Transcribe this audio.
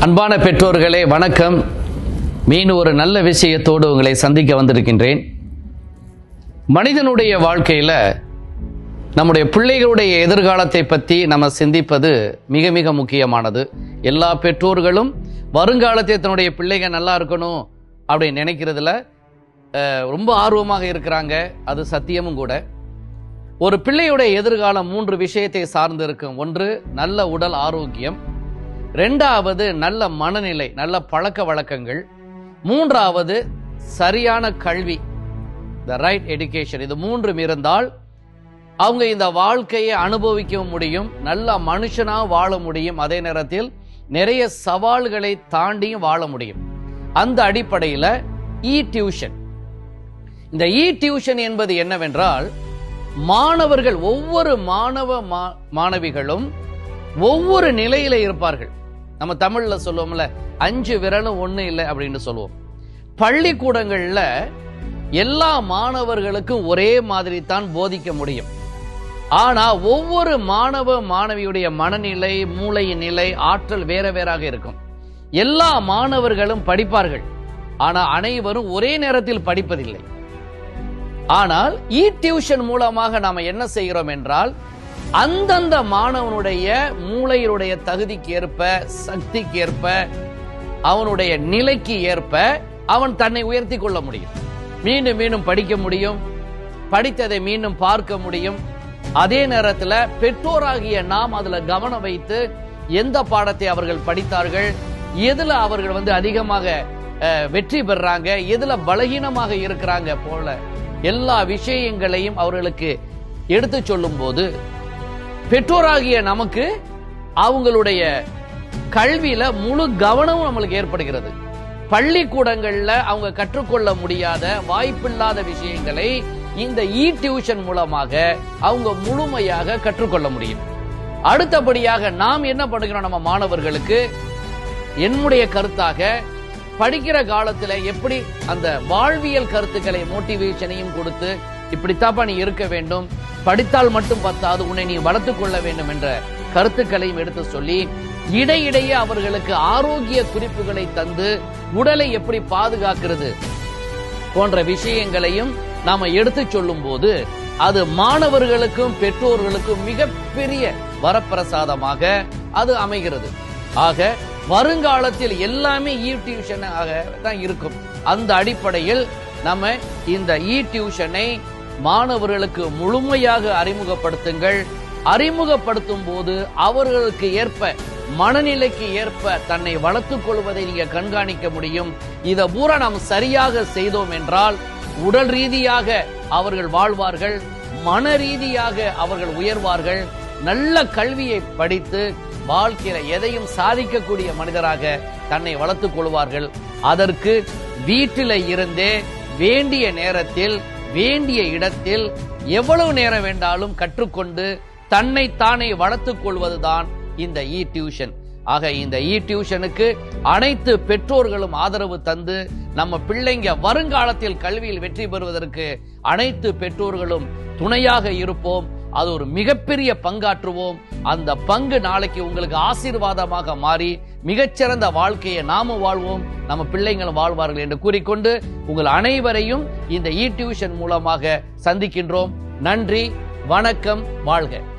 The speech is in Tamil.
அன்பான பெற்றோர்களே வணக்கம் மீண்டும் ஒரு நல்ல விஷயத்தோடு உங்களை சந்திக்க வந்திருக்கின்றேன் மனிதனுடைய வாழ்க்கையில் நம்முடைய பிள்ளைகளுடைய எதிர்காலத்தை பற்றி நம்ம சிந்திப்பது மிக மிக முக்கியமானது எல்லா பெற்றோர்களும் வருங்காலத்தை தன்னுடைய பிள்ளைங்க நல்லா இருக்கணும் அப்படின்னு நினைக்கிறதுல அஹ், ரொம்ப ஆர்வமாக இருக்கிறாங்க அது சத்தியமும் கூட ஒரு பிள்ளையுடைய எதிர்காலம் மூன்று விஷயத்தை சார்ந்து இருக்கும் ஒன்று நல்ல உடல் ஆரோக்கியம் ரெண்டாவது நல்ல மனநிலை நல்ல பழக்க வழக்கங்கள் மூன்றாவது சரியான கல்வி த ரைட் எடுகேஷன் இது மூன்றும் இருந்தால் அவங்க இந்த வாழ்க்கையை அனுபவிக்க முடியும் நல்ல மனுஷனா வாழ முடியும் அதே நேரத்தில் நிறைய சவால்களை தாண்டியும் வாழ முடியும் அந்த அடிப்படையில் இ டியூஷன் இந்த இ டியூஷன் என்பது என்னவென்றால் மாணவர்கள் ஒவ்வொரு மாணவ மா- மாணவிகளும் ஒவ்வொரு நிலையில இருப்பார்கள் நம்ம தமிழ்ல சொல்லுவோம்ல அஞ்சு விரலும் ஒண்ணு இல்லை அப்படின்னு சொல்லுவோம் பள்ளிக்கூடங்கள்ல எல்லா மாணவர்களுக்கும் ஒரே மாதிரி தான் போதிக்க முடியும் ஆனா ஒவ்வொரு மாணவ மாணவியுடைய மனநிலை மூளையின் நிலை ஆற்றல் வேற வேறாக இருக்கும் எல்லா மாணவர்களும் படிப்பார்கள் ஆனா அனைவரும் ஒரே நேரத்தில் படிப்பதில்லை ஆனால் இ டியூஷன் மூலமாக நாம என்ன செய்கிறோம் என்றால் அந்தந்த மாணவனுடைய மூளையினுடைய தகுதிக்கு ஏற்ப சக்திக்கு ஏற்ப அவனுடைய நிலைக்கு ஏற்ப அவன் தன்னை உயர்த்தி கொள்ள முடியும் மீண்டும் மீண்டும் படிக்க முடியும் படித்ததை மீண்டும் பார்க்க முடியும் அதே நேரத்தில் பெற்றோராகிய நாம் அதுல கவனம் வைத்து எந்த பாடத்தை அவர்கள் படித்தார்கள் எதுல அவர்கள் வந்து அதிகமாக அஹ், வெற்றி பெறாங்க எதுல பலகீனமாக இருக்கிறாங்க போல எல்லா விஷயங்களையும் அவர்களுக்கு எடுத்து சொல்லும் போது பெற்றோராகிய நமக்கு அவங்களுடைய கல்வியில முழு கவனமும் நம்மளுக்கு ஏற்படுகிறது பள்ளிக்கூடங்கள்ல அவங்க கற்றுக்கொள்ள முடியாத வாய்ப்பில்லாத விஷயங்களை இந்த இ டியூஷன் மூலமாக அவங்க முழுமையாக கற்றுக்கொள்ள முடியும் அடுத்தபடியாக நாம் என்ன பண்ணுகிறோம் நம்ம மாணவர்களுக்கு என்னுடைய கருத்தாக படிக்கிற காலத்துல எப்படி அந்த வாழ்வியல் கருத்துக்களை மோட்டிவேஷனையும் கொடுத்து இப்படித்தாப்பா நீ இருக்க வேண்டும் படித்தால் மட்டும் பத்தாது உன்னை நீ வளர்த்துக் கொள்ள வேண்டும் என்ற கருத்துக்களையும் எடுத்து சொல்லி இடையிடையே அவர்களுக்கு ஆரோக்கிய குறிப்புகளை தந்து உடலை எப்படி பாதுகாக்கிறது போன்ற விஷயங்களையும் நாம எடுத்து சொல்லும் போது அது மாணவர்களுக்கும் பெற்றோர்களுக்கும் மிகப்பெரிய வரப்பிரசாதமாக அது அமைகிறது ஆக வருங்காலத்தில் எல்லாமே இ டியூஷனாக தான் இருக்கும் அந்த அடிப்படையில் நம்ம இந்த இ டியூஷனை மாணவர்களுக்கு முழுமையாக அறிமுகப்படுத்துங்கள் அறிமுகப்படுத்தும் போது அவர்களுக்கு ஏற்ப மனநிலைக்கு ஏற்ப தன்னை வளர்த்துக் கொள்வதை நீங்க கண்காணிக்க முடியும் இதை பூரா நாம் சரியாக செய்தோம் என்றால் உடல் ரீதியாக அவர்கள் வாழ்வார்கள் மன ரீதியாக அவர்கள் உயர்வார்கள் நல்ல கல்வியை படித்து வாழ்க்கையில எதையும் சாதிக்கக்கூடிய மனிதராக தன்னை வளர்த்துக் கொள்வார்கள் அதற்கு வீட்டில இருந்தே வேண்டிய நேரத்தில் வேண்டிய இடத்தில் எவ்வளவு நேரம் வேண்டாலும் கற்றுக்கொண்டு தன்னை தானே வளர்த்துக் கொள்வதுதான் இந்த இ டியூஷன் ஆக இந்த இ டியூஷனுக்கு அனைத்து பெற்றோர்களும் ஆதரவு தந்து நம்ம பிள்ளைங்க வருங்காலத்தில் கல்வியில் வெற்றி பெறுவதற்கு அனைத்து பெற்றோர்களும் துணையாக இருப்போம் அது ஒரு மிகப்பெரிய பங்காற்றுவோம் அந்த பங்கு நாளைக்கு உங்களுக்கு ஆசீர்வாதமாக மாறி மிகச்சிறந்த வாழ்க்கையை நாமும் வாழ்வோம் நம்ம பிள்ளைங்களும் வாழ்வார்கள் என்று கூறிக்கொண்டு உங்கள் அனைவரையும் இந்த இ டியூஷன் மூலமாக சந்திக்கின்றோம் நன்றி வணக்கம் வாழ்க